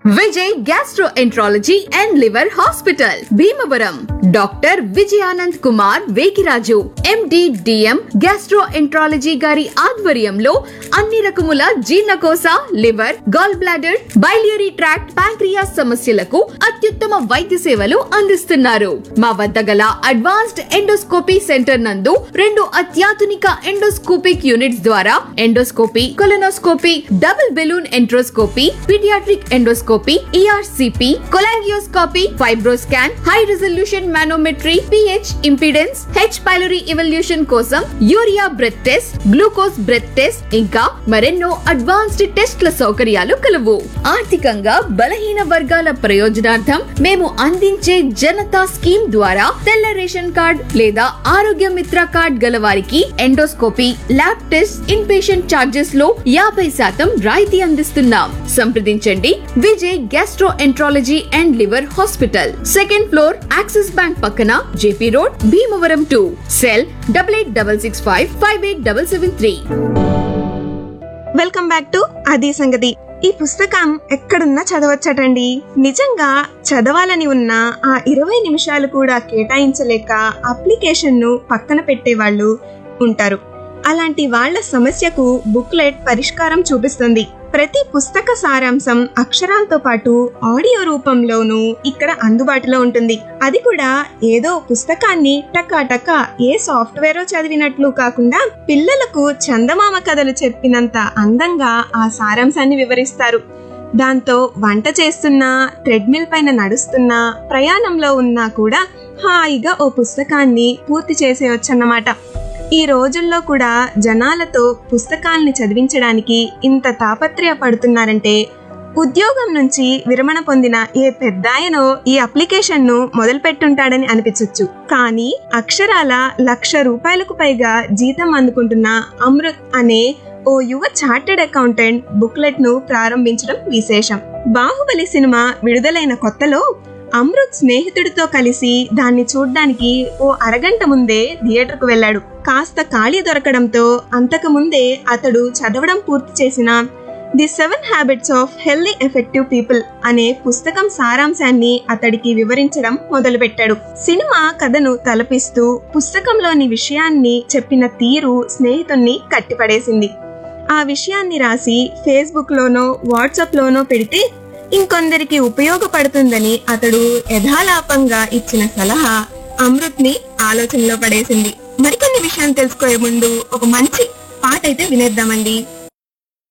Vijay gastroenterology and liver hospital Bhimavaram doctor Vijayanand Kumar Vekiraju MD DM gastroenterology గారి ఆధ్వర్యంలో అన్ని రకముల జీర్ణకోశ liver gall bladder biliary tract pancreas సమస్యలకు అత్యుత్తమ వైద్య సేవలు అందిస్తున్నారు మా వద్ద గల అడ్వాన్స్డ్ ఎండోస్కోపీ సెంటర్ నందు రెండు అత్యాధునిక ఎండోస్కోపిక్ యూనిట్స్ ద్వారా endoscopy colonoscopy double balloon enteroscopy paediatric endoscopy ERCP cholangioscopy FibroScan high resolution manometry pH impedance H pylori evaluation కోసం urea breath test glucose breath test ఇంకా మరెన్నో అడ్వాన్స్డ్ టెస్ట్ల సౌకర్యాలు కలవు ఆర్థికంగా బలహీన వర్గాల ప్రయోజనార్థం మేము అందించే జనతా స్కీమ్ ద్వారా తెల్ల రేషన్ కార్డ్ లేదా ఆరోగ్య మిత్ర కార్డ్ గల వారికి endoscopy lab test in patient charges లో యాభై శాతం రాయితీ అందిస్తున్నాం సంప్రదించండి Vijay gastroenterology and liver hospital second floor Axis Bank పక్కన JP road Bhimavaram to cell double eight double six five five eight double seven three welcome back to అది సంగతి ఈ పుస్తకం ఎక్కడున్నా చదవచ్చటండి నిజంగా చదవాలని ఉన్న ఆ ఇరవై నిమిషాలు కూడా కేటాయించలేక అప్లికేషన్ ను పక్కన పెట్టేవాళ్ళు ఉంటారు అలాంటి వాళ్ళ సమస్యకు బుక్లెట్ పరిష్కారం చూపిస్తుంది ప్రతి పుస్తక సారాంశం అక్షరాలతో పాటు ఆడియో రూపంలోనూ ఇక్కడ అందుబాటులో ఉంటుంది అది కూడా ఏదో పుస్తకాన్ని టకా టకా ఏ సాఫ్ట్వేరో చదివినట్లు కాకుండా పిల్లలకు చందమామ కథలు చెప్పినంత అందంగా ఆ సారాంశాన్ని వివరిస్తారు దాంతో వంట చేస్తున్నా ట్రెడ్మిల్ పైన నడుస్తున్నా ప్రయాణంలో ఉన్నా కూడా హాయిగా ఓ పుస్తకాన్ని పూర్తి చేసేయొచ్చన్నమాట ఈ రోజుల్లో కూడా జనాలతో పుస్తకాల్ని చదివించడానికి ఇంత తాపత్రయపడుతున్నారంటే ఉద్యోగం నుంచి విరమణ పొందిన ఏ పెద్దాయనో ఈ అప్లికేషన్ ను మొదలుపెట్టుంటాడని అనిపించవచ్చు కానీ అక్షరాల లక్ష రూపాయలకు పైగా జీతం అందుకుంటున్న అమృత్ అనే ఓ యువ చార్టెడ్ అకౌంటెంట్ బుక్లెట్ ను ప్రారంభించడం విశేషం బాహుబలి సినిమా విడుదలైన కొత్తలో అమృత్ స్నేహితుడితో కలిసి దాన్ని చూడ్డానికి ఓ అరగంట ముందే థియేటర్కు వెళ్ళాడు కాస్త ఖాళీ దొరకడంతో అంతకు ముందే అతడు చదవడం పూర్తి చేసిన the seven habits of healthy effective people అనే పుస్తకం సారాంశాన్ని అతడికి వివరించడం మొదలుపెట్టాడు సినిమా కథను తలపిస్తూ పుస్తకంలోని విషయాన్ని చెప్పిన తీరు స్నేహితుణ్ణి కట్టిపడేసింది ఆ విషయాన్ని రాసి ఫేస్బుక్ లోనో వాట్సాప్ లోనో పెడితే ఇంకొందరికి ఉపయోగపడుతుందని అతడు యథాలాపంగా ఇచ్చిన సలహా అమృత్ ని ఆలోచనలో పడేసింది మరికొన్ని విషయాలు తెలుసుకోయే ముందు ఒక మంచి పాట అయితే వినేద్దామండి